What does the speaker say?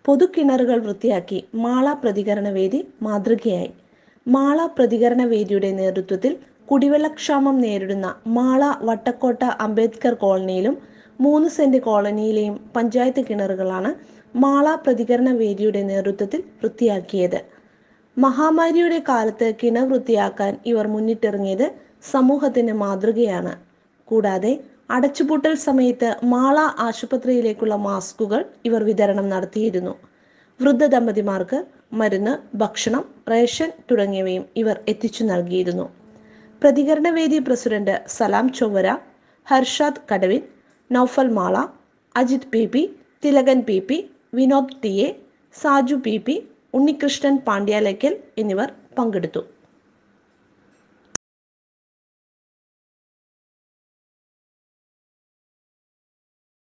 പൊതുകിണറുകൾ വൃത്തിയാക്കി മാള പ്രതികരണ വേദി മാതൃകയായി മാള പ്രതികരണ വേദിയുടെ നേതൃത്വത്തിൽ കുടിവെള്ളക്ഷാമം നേരിടുന്ന മാള വട്ടക്കോട്ട അംബേദ്കർ കോളനിയിലും മൂന്ന് സെന്റ് കോളനിയിലെയും പഞ്ചായത്ത് കിണറുകളാണ് മാള പ്രതികരണ വേദിയുടെ നേതൃത്വത്തിൽ വൃത്തിയാക്കിയത് മഹാമാരിയുടെ കാലത്ത് കിണർ വൃത്തിയാക്കാൻ ഇവർ മുന്നിട്ടിറങ്ങിയത് സമൂഹത്തിന് മാതൃകയാണ് കൂടാതെ അടച്ചുപൂട്ടൽ സമയത്ത് മാള ആശുപത്രിയിലേക്കുള്ള മാസ്കുകൾ ഇവർ വിതരണം നടത്തിയിരുന്നു വൃദ്ധ ദമ്പതിമാർക്ക് മരുന്ന് ഭക്ഷണം റേഷൻ തുടങ്ങിയവയും ഇവർ എത്തിച്ചു നൽകിയിരുന്നു പ്രതികരണ വേദി president Salam Chowara Harshad Kadavin Noufal Mala Ajith P P Thilakan P P Vinod T A Saju P P Unnikrishnan Pandyalakkal എന്നിവർ പങ്കെടുത്തു